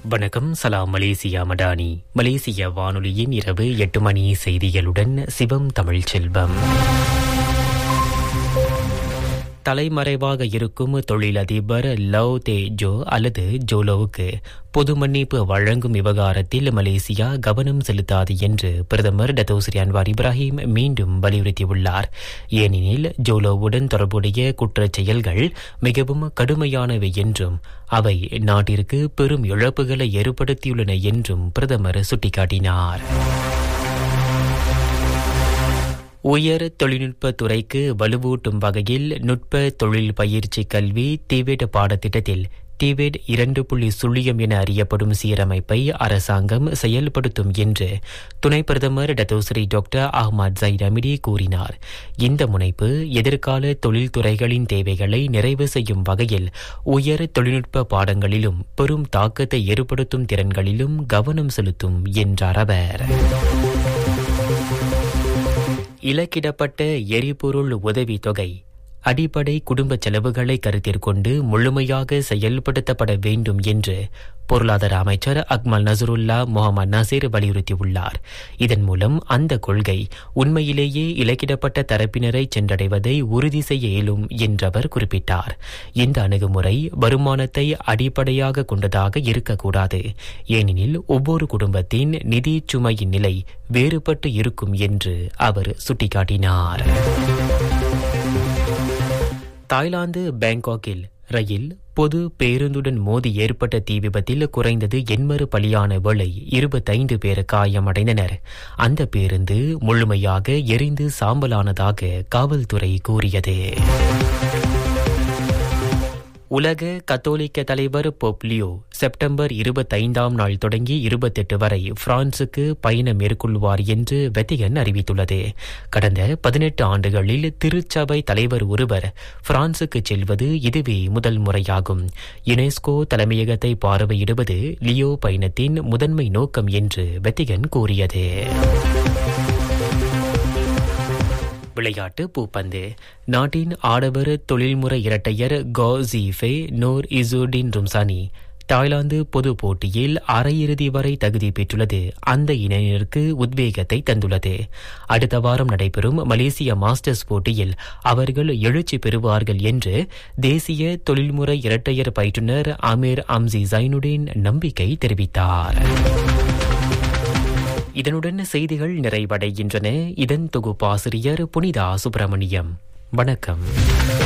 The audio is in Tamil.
வணக்கம் சலாம் மலேசியா மடானி மலேசிய வானொலியின் இரவு எட்டு மணி செய்திகளுடன் சிவம் தமிழ் செல்வம் தலைமறைவாக இருக்கும் தொழிலதிபர் லவ் தே ஜோ அல்லது ஜோலோவுக்கு பொது மன்னிப்பு வழங்கும் விவகாரத்தில் மலேசியா கவனம் செலுத்தாது என்று பிரதமர் டத்தோஸ்ரீ அன்வார் இப்ராஹிம் மீண்டும் வலியுறுத்தியுள்ளார் ஏனெனில் ஜோலோவுடன் தொடர்புடைய குற்றச் செயல்கள் மிகவும் கடுமையானவை என்றும் அவை நாட்டிற்கு பெரும் இழப்புகளை ஏற்படுத்தியுள்ளன என்றும் பிரதமர் சுட்டிக்காட்டினார் உயர் தொழில்நுட்ப துறைக்கு வலுவூட்டும் வகையில் நுட்ப தொழில் பயிற்சி கல்வி டிவேட் பாடத்திட்டத்தில் டிவேட் இரண்டு புள்ளி சுழியம் என அறியப்படும் சீரமைப்பை அரசாங்கம் செயல்படுத்தும் என்று துணை பிரதமர் Dato' Sri doctor Ahmad Zahid Hamidi கூறினார் இந்த முனைப்பு எதிர்கால தொழில்துறைகளின் தேவைகளை நிறைவு செய்யும் வகையில் உயர் தொழில்நுட்ப பாடங்களிலும் பெரும் தாக்கத்தை ஏற்படுத்தும் திறன்களிலும் கவனம் செலுத்தும் என்றார் அவர் இலக்கிடப்பட்ட எரிபொருள் உதவி தொகை அடிப்படை குடும்ப செலவுகளை கருத்தில் கொண்டு முழுமையாக செயல்படுத்தப்பட வேண்டும் என்று பொருளாதார அமைச்சர் அக்மல் நசருல்லா முகமது நசீர் வலியுறுத்தியுள்ளார் இதன் மூலம் அந்த கொள்கை உண்மையிலேயே இலக்கிடப்பட்ட தரப்பினரை சென்றடைவதை உறுதி செய்ய இயலும் என்றவர் குறிப்பிட்டார் இந்த அணுகுமுறை வருமானத்தை அடிப்படையாக கொண்டதாக இருக்கக்கூடாது ஏனெனில் ஒவ்வொரு குடும்பத்தின் நிதி சுமையின் நிலை வேறுபட்டு இருக்கும் என்று அவர் சுட்டிக்காட்டினார் தாய்லாந்து பேங்காக்கில் ரயில் பொது பேருந்துடன் மோதி ஏற்பட்ட தீ விபத்தில் குறைந்தது எண்மறு பலியான வேளை இருபத்தைந்து பேர் காயமடைந்தனர் அந்த பேருந்து முழுமையாக எரிந்து சாம்பலானதாக காவல்துறை கூறியது உலக கத்தோலிக்க தலைவர் பொப்லியோ செப்டம்பர் இருபத்தைந்தாம் நாள் தொடங்கி இருபத்தெட்டு வரை பிரான்சுக்கு பயணம் மேற்கொள்வார் என்று வெத்திகன் அறிவித்துள்ளது கடந்த பதினெட்டு ஆண்டுகளில் திருச்சபை தலைவர் ஒருவர் பிரான்சுக்கு செல்வது இதுவே முதல் முறையாகும் யுனெஸ்கோ தலைமையகத்தை பார்வையிடுவது லியோ பயணத்தின் முதன்மை நோக்கம் என்று வெத்திகன் கூறியது விளையாட்டு பூப்பந்து நாட்டின் ஆடவர் தொழில்முறை இரட்டையர் கோ ஜீஃபே நோர் இசூடின் ரும்சானி தாய்லாந்து பொது போட்டியில் அரையிறுதி வரை தகுதி பெற்றுள்ளது அந்த இணையினருக்கு உத்வேகத்தை தந்துள்ளது அடுத்த வாரம் நடைபெறும் மலேசிய மாஸ்டர்ஸ் போட்டியில் அவர்கள் எழுச்சி பெறுவார்கள் என்று தேசிய தொழில்முறை இரட்டையர் பயிற்றுநர் அமீர் அம்சி ஜைனுடன் நம்பிக்கை தெரிவித்தார் இதனுடன் செய்திகள் நிறைவடைகின்றன இதன் தொகுப்பாசிரியர் புனிதா சுப்பிரமணியம் வணக்கம்